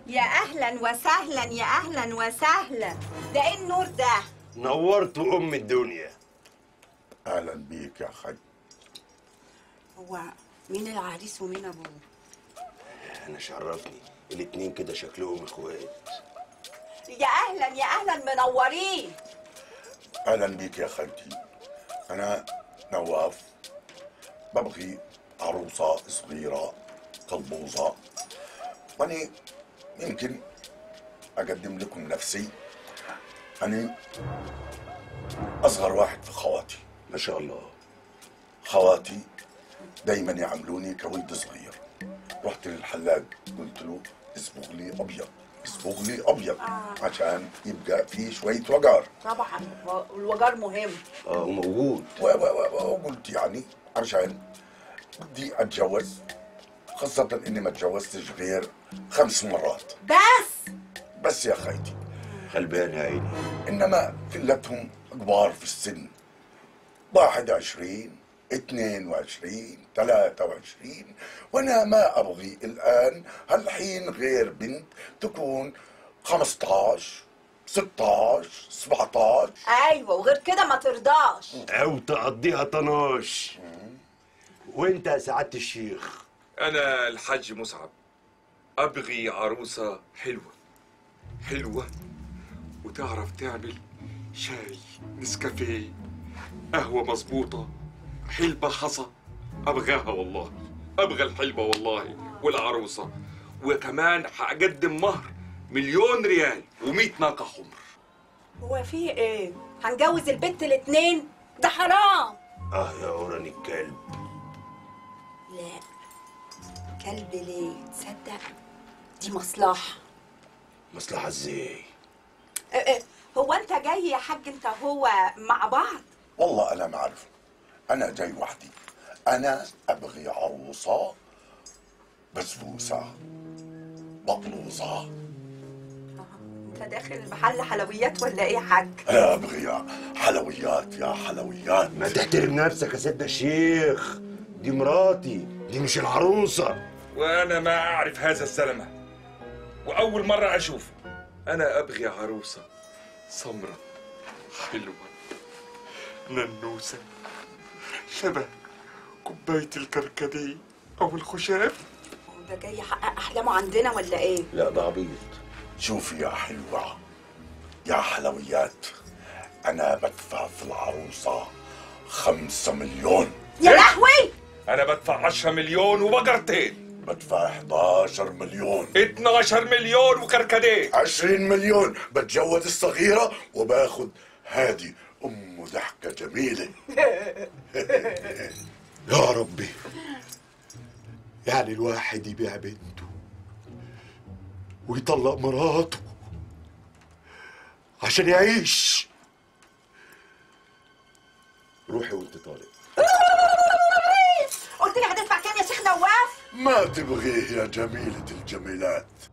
يا اهلا وسهلا يا اهلا وسهلا ده ايه النور ده نورت ام الدنيا اهلا بيك يا خي هو مين العريس ومين ابوه انا شرفني الاتنين كده شكلهم اخوات يا اهلا يا اهلا منورين اهلا بيك يا خالتي انا نواف ببغي عروسة صغيرة قلبوزة واني يمكن اقدم لكم نفسي انا اصغر واحد في خواتي ما شاء الله خواتي دايما يعاملوني كولد صغير رحت للحلاق قلت له اصبغ لي ابيض اصبغ لي ابيض عشان يبقى في شويه وقار طبعا الوجار مهم اه وموجود و- و- و- وقلت يعني عشان بدي اتجوز خاصة اني ما اتجوزتش غير خمس مرات بس بس يا خيتي غلبان يا عيني انما كلتهم كبار في السن واحد وعشرين اثنين وعشرين ثلاثة وعشرين وانا ما ابغي الان هالحين غير بنت تكون خمسطاش ستاش سبعتاش ايوه وغير كده ما ترضاش او تقضيها طناش وانت يا سعاده الشيخ أنا الحاج مسعد أبغي عروسة حلوة حلوة وتعرف تعمل شاي نسكافيه قهوة مظبوطة حلبة حصى أبغاها والله أبغى الحلبة والله والعروسة وكمان هقدم مهر مليون ريال ومئة ناقة حمر هو في ايه هنجوز البت الاتنين ده حرام اه يا اوران الكلب لا كلب ليه تصدق دي مصلحة مصلحه ازاي اه اه هو انت جاي يا حاج انت هو مع بعض والله انا ما اعرف انا جاي وحدي انا ابغي عروسة بسبوسة بطلوزة انت داخل محل حلويات ولا ايه يا حاج انا ابغي حلويات يا حلويات ما تحترم نفسك يا سيدنا الشيخ دي مراتي دي مش العروسه وأنا ما أعرف هذا الزلمة وأول مرة أشوفه أنا أبغي عروسة سمرة حلوة ننوسة شبه كوباية الكركديه أو الخشاف هو ده جاي يحقق احلامه عندنا ولا ايه لا ده عبيط شوفي يا حلوة يا حلويات انا بدفع في العروسة خمسة مليون يا لهوي أنا بدفع 10 مليون وبقرتين بدفع 11 مليون 12 مليون وكركديه 20 مليون بتجوز الصغيرة وباخد هادي أم ضحكة جميلة يا ربي يعني الواحد يبيع بنته ويطلق مراته عشان يعيش روحي وانت طالق قلت لي هتدفع كام يا شيخ نواف ما تبغيه يا جميلة الجميلات